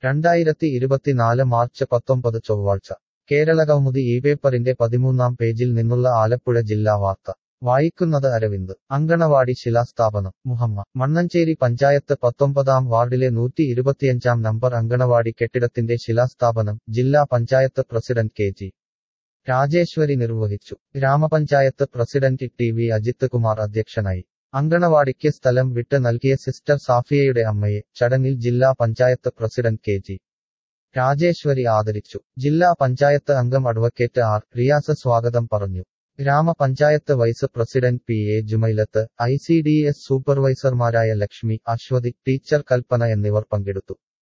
രണ്ടായിരത്തി ഇരുപത്തിനാല് മാർച്ച് പത്തൊമ്പത് ചൊവ്വാഴ്ച കേരളകൗമുദി ഈ പേപ്പറിന്റെ പതിമൂന്നാം പേജിൽ നിന്നുള്ള ആലപ്പുഴ ജില്ലാ വാർത്ത വായിക്കുന്നത് അരവിന്ദ് അങ്കണവാടി ശിലാസ്ഥാപനം മുഹമ്മ മണ്ണഞ്ചേരി പഞ്ചായത്ത് പത്തൊമ്പതാം വാർഡിലെ നൂറ്റി ഇരുപത്തിയഞ്ചാം നമ്പർ അങ്കണവാടി കെട്ടിടത്തിന്റെ ശിലാസ്ഥാപനം ജില്ലാ panchayat president K G Rajeswari നിർവഹിച്ചു ഗ്രാമപഞ്ചായത്ത് president T V Ajith Kumar അധ്യക്ഷനായി അങ്കണവാടിക്ക് സ്ഥലം വിട്ട് നൽകിയ സിസ്റ്റർ സാഫിയയുടെ അമ്മയെ ചടങ്ങിൽ ജില്ലാ panchayat president K G Rajeswari ആദരിച്ചു ജില്ലാ പഞ്ചായത്ത് അംഗം അഡ്വക്കേറ്റ് ആർ റിയാസ് സ്വാഗതം പറഞ്ഞു ഗ്രാമപഞ്ചായത്ത് vice president P A Jumailath I C D S സൂപ്പർവൈസർമാരായ ലക്ഷ്മി അശ്വതി ടീച്ചർ കൽപ്പന എന്നിവർ പങ്കെടുത്തു